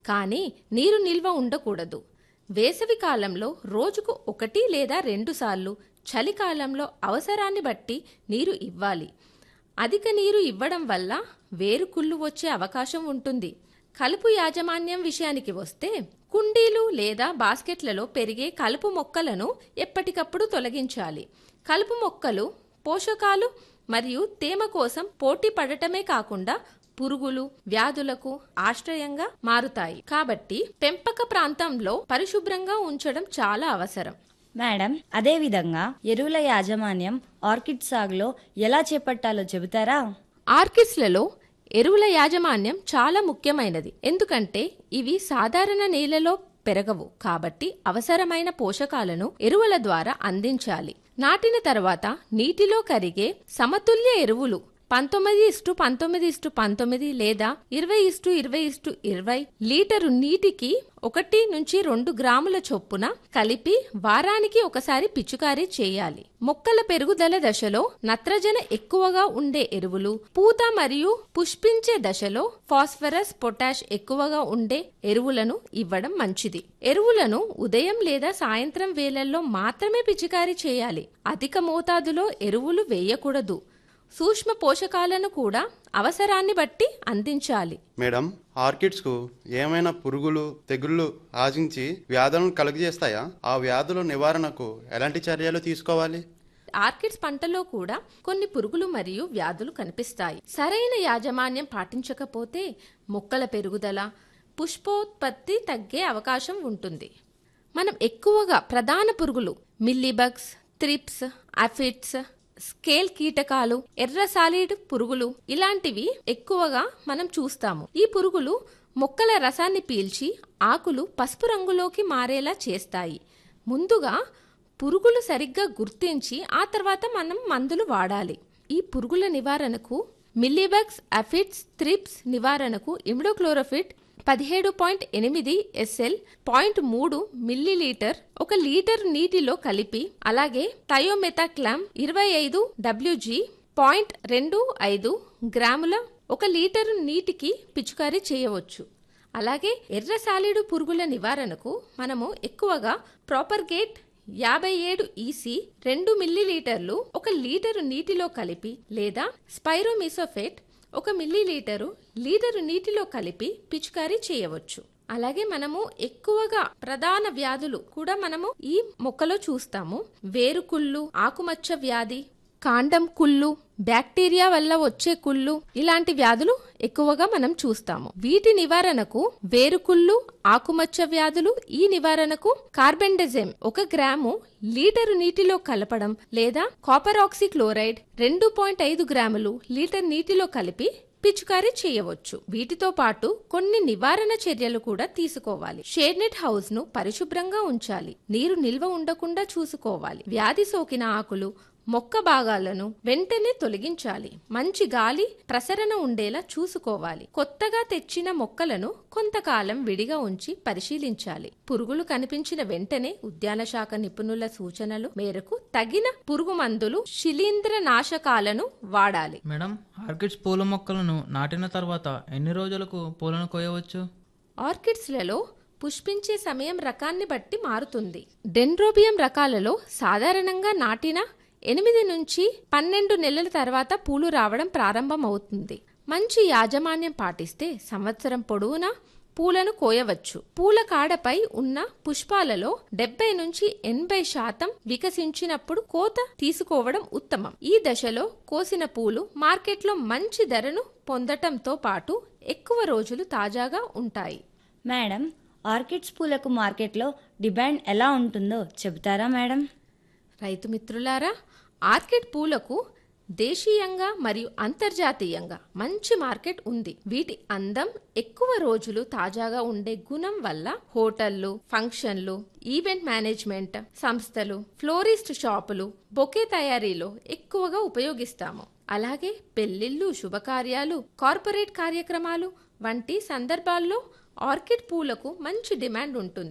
కానీ నీరు నిల్వ ఉండకూడదు వేసవి కాలంలో రోజుకు ఒకటి లేదా రెండు సార్లు చలికాలంలో అవసరాన్ని బట్టి నీరు ఇవ్వాలి అధిక నీరు ఇవ్వడం వల్ల వేరుకుళ్ళు వచ్చే అవకాశం ఉంటుంది కలుపు యాజమాన్యం విషయానికి వస్తే కుండీలు లేదా బాస్కెట్లలో పెరిగే కలుపు మొక్కలను ఎప్పటికప్పుడు తొలగించాలి కలుపు మొక్కలు పోషకాలు మరియు తేమ కోసం పోటీ పడటమే కాకుండా పురుగులు వ్యాధులకు ఆశ్రయంగా మారుతాయి కాబట్టి పెంపక ప్రాంతంలో పరిశుభ్రంగా ఉంచడం చాలా అవసరం మేడం అదేవిధంగా ఎరువుల యాజమాన్యం ఆర్కిడ్ సాగులో ఎలా చేపట్టాలో చెబుతారా ఆర్కిడ్స్లలో ఎరువుల యాజమాన్యం చాలా ముఖ్యమైనది ఎందుకంటే ఇవి సాధారణ నేలలో పెరగవు కాబట్టి అవసరమైన పోషకాలను ఎరువుల ద్వారా అందించాలి నాటిన తర్వాత నీటిలో కరిగే సమతుల్య ఎరువులు పంతొమ్మిది ఇస్టు పంతొమ్మిది ఇస్టు పంతొమ్మిది లేదా ఇరవై ఇస్టు ఇరవై ఇస్టు ఇరవై లీటరు నీటికి ఒకటి నుంచి రెండు గ్రాముల చొప్పున కలిపి వారానికి ఒకసారి పిచుకారీ చేయాలి మొక్కల పెరుగుదల దశలో నత్రజన ఎక్కువగా ఉండే ఎరువులు పూత మరియు పుష్పించే దశలో ఫాస్ఫరస్ పొటాష్ ఎక్కువగా ఉండే ఎరువులను ఇవ్వడం మంచిది ఎరువులను ఉదయం లేదా సాయంత్రం వేళల్లో మాత్రమే పిచికారీ చేయాలి అధిక మోతాదులో ఎరువులు వేయకూడదు సూక్ష్మ పోషకాలను కూడా అవసరాన్ని బట్టి అందించాలి మేడం ఆర్కిడ్స్కు ఏమైనా పురుగులు తెగుళ్ళు ఆశించి వ్యాధులను కలుగజేస్తాయా ఆ వ్యాధుల నివారణకు ఎలాంటి చర్యలు తీసుకోవాలి ఆర్కిడ్స్ పంటలో కూడా కొన్ని పురుగులు మరియు వ్యాధులు కనిపిస్తాయి సరైన యాజమాన్యం పాటించకపోతే మొక్కల పెరుగుదల పుష్పోత్పత్తి తగ్గే అవకాశం ఉంటుంది మనం ఎక్కువగా ప్రధాన పురుగులు మిల్లీబగ్స్ త్రిప్స్ అఫిడ్స్ స్కేల్ కీటకాలు ఎర్ర సాలిడ్ పురుగులు ఇలాంటివి ఎక్కువగా మనం చూస్తాము ఈ పురుగులు మొక్కల రసాన్ని పీల్చి ఆకులు పసుపు రంగులోకి మారేలా చేస్తాయి ముందుగా పురుగులు సరిగ్గా గుర్తించి ఆ తర్వాత మనం మందులు వాడాలి ఈ పురుగుల నివారణకు మిల్లీబగ్స్ అఫిడ్స్ త్రిప్స్ నివారణకు ఇమిడోక్లోరోఫిట్ పదిహేడు పాయింట్ ఎనిమిది ఎస్ఎల్ పాయింట్ మూడు మిల్లీలీటర్ ఒక లీటర్ నీటిలో కలిపి అలాగే థయోమెథాక్లామ్ ఇరవై ఐదు డబ్ల్యూజీ పాయింట్ రెండు ఐదు గ్రాముల ఒక లీటరు నీటికి పిచుకారీ చేయవచ్చు అలాగే ఎర్ర సాలిడు పురుగుల నివారణకు మనము ఎక్కువగా ప్రాపర్ గేట్ యాభై ఏడు ఈసీ రెండు మిల్లీలీటర్లు ఒక లీటరు నీటిలో కలిపి లేదా స్పైరోమిసోఫేట్ ఒక మిల్లీలీటరు లీటరు నీటిలో కలిపి పిచికారీ చేయవచ్చు అలాగే మనము ఎక్కువగా ప్రధాన వ్యాధులు కూడా మనము ఈ మొక్కలో చూస్తాము వేరుకుళ్ళు ఆకుమచ్చ వ్యాధి కాండం కుళ్ళు బ్యాక్టీరియా వల్ల వచ్చే కుళ్ళు ఇలాంటి వ్యాధులు ఎక్కువగా మనం చూస్తాము వీటి నివారణకు వేరుకుళ్ళు ఆకుమచ్చ వ్యాధులు ఈ నివారణకు కార్బెండజెమ్ ఒక గ్రాము లీటరు నీటిలో కలపడం లేదా కాపర్ ఆక్సీ క్లోరైడ్ రెండు పాయింట్ ఐదు గ్రాములు లీటర్ నీటిలో కలిపి పిచుకారీ చేయవచ్చు వీటితో పాటు కొన్ని నివారణ చర్యలు కూడా తీసుకోవాలి షేడ్నెట్ హౌస్ ను పరిశుభ్రంగా ఉంచాలి నీరు నిల్వ ఉండకుండా చూసుకోవాలి వ్యాధి సోకిన ఆకులు మొక్క భాగాలను వెంటనే తొలగించాలి మంచి గాలి ప్రసరణ ఉండేలా చూసుకోవాలి కొత్తగా తెచ్చిన మొక్కలను కొంతకాలం విడిగా ఉంచి పరిశీలించాలి పురుగులు కనిపించిన వెంటనే ఉద్యాన శాఖ నిపుణుల సూచనలు మేరకు తగిన పురుగు మందులు శిలీంద్ర నాశకాలను వాడాలి మేడం ఆర్కిడ్స్ పూల మొక్కలను నాటిన తర్వాత ఎన్ని రోజులకు పూలను కోయవచ్చు ఆర్కిడ్స్లలో పుష్పించే సమయం రకాన్ని బట్టి మారుతుంది డెండ్రోబియం రకాలలో సాధారణంగా నాటిన ఎనిమిది నుంచి పన్నెండు నెలల తర్వాత పూలు రావడం ప్రారంభమవుతుంది మంచి యాజమాన్యం పాటిస్తే సంవత్సరం పొడవునా పూలను కోయవచ్చు పూల కాడపై ఉన్న పుష్పాలలో డెబ్బై నుంచి ఎనభై శాతం వికసించినప్పుడు కోత తీసుకోవడం ఉత్తమం ఈ దశలో కోసిన పూలు మార్కెట్లో మంచి ధరను పొందటంతో పాటు ఎక్కువ రోజులు తాజాగా ఉంటాయి మేడం ఆర్కిడ్స్ పూలకు మార్కెట్లో డిమాండ్ ఎలా ఉంటుందో చెబుతారా మేడం రైతు మిత్రులారా ఆర్కిడ్ పూలకు దేశీయంగా మరియు అంతర్జాతీయంగా మంచి మార్కెట్ ఉంది వీటి అందం ఎక్కువ రోజులు తాజాగా ఉండే గుణం వల్ల హోటళ్లు ఫంక్షన్లు ఈవెంట్ మేనేజ్మెంట్ సంస్థలు ఫ్లోరిస్ట్ షాపులు బొకే తయారీలో ఎక్కువగా ఉపయోగిస్తాము అలాగే పెళ్లిళ్ళు శుభకార్యాలు కార్పొరేట్ కార్యక్రమాలు వంటి సందర్భాల్లో ఆర్కిడ్ పూలకు మంచి డిమాండ్ ఉంటుంది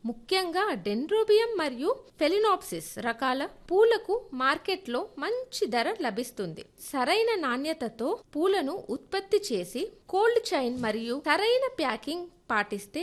ముఖ్యంగా డెండ్రోబియం మరియు ఫెలినాప్సిస్ రకాల పూలకు మార్కెట్లో మంచి ధర లభిస్తుంది సరైన నాణ్యతతో పూలను ఉత్పత్తి చేసి కోల్డ్ చైన్ మరియు సరైన ప్యాకింగ్ పాటిస్తే